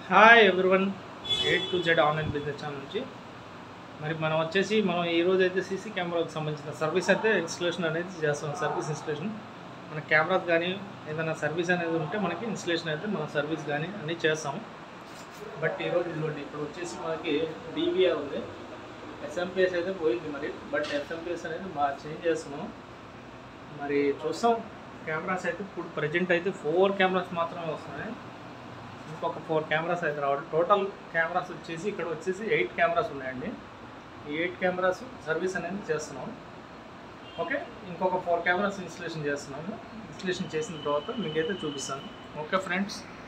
hi everyone A to Z online business channel నుంచి మరి మనం వచ్చేసి మనం ఈ రోజు అయితే సీసీ కెమెరాకి సంబంధించిన సర్వీస్ అయితే ఇన్స్టలేషన్ అనేది చేస్తాం సర్వీస్ ఇన్స్టలేషన్ మన కెమెరాస్ కానీ ఏదైనా సర్వీస్ అనేది ఉంటే మనకి ఇన్స్టలేషన్ అయితే మన సర్వీస్ కానీ అన్నీ చేస్తాం బట్ ఈరోజు ఇదిగోండి ఇప్పుడు వచ్చేసి మనకి డీవీఆర్ ఉంది ఎస్ఎంపిఎస్ అయితే పోయింది మరి బట్ ఎస్ఎంపిఎస్ అనేది బాగా చేంజ్ చేస్తున్నాం మరి చూస్తాం కెమెరాస్ అయితే ఇప్పుడు ప్రజెంట్ అయితే ఫోర్ కెమెరాస్ మాత్రమే వస్తున్నాయి ఇంకొక ఫోర్ కెమెరాస్ అయితే రావాలి టోటల్ కెమెరాస్ వచ్చేసి ఇక్కడ వచ్చేసి ఎయిట్ కెమెరాస్ ఉన్నాయండి ఈ ఎయిట్ కెమెరాస్ సర్వీస్ అనేది చేస్తున్నాం ఓకే ఇంకొక ఫోర్ కెమెరాస్ ఇన్స్టలేషన్ చేస్తున్నాము ఇన్స్టలేషన్ చేసిన తర్వాత మీకైతే చూపిస్తాను ఓకే ఫ్రెండ్స్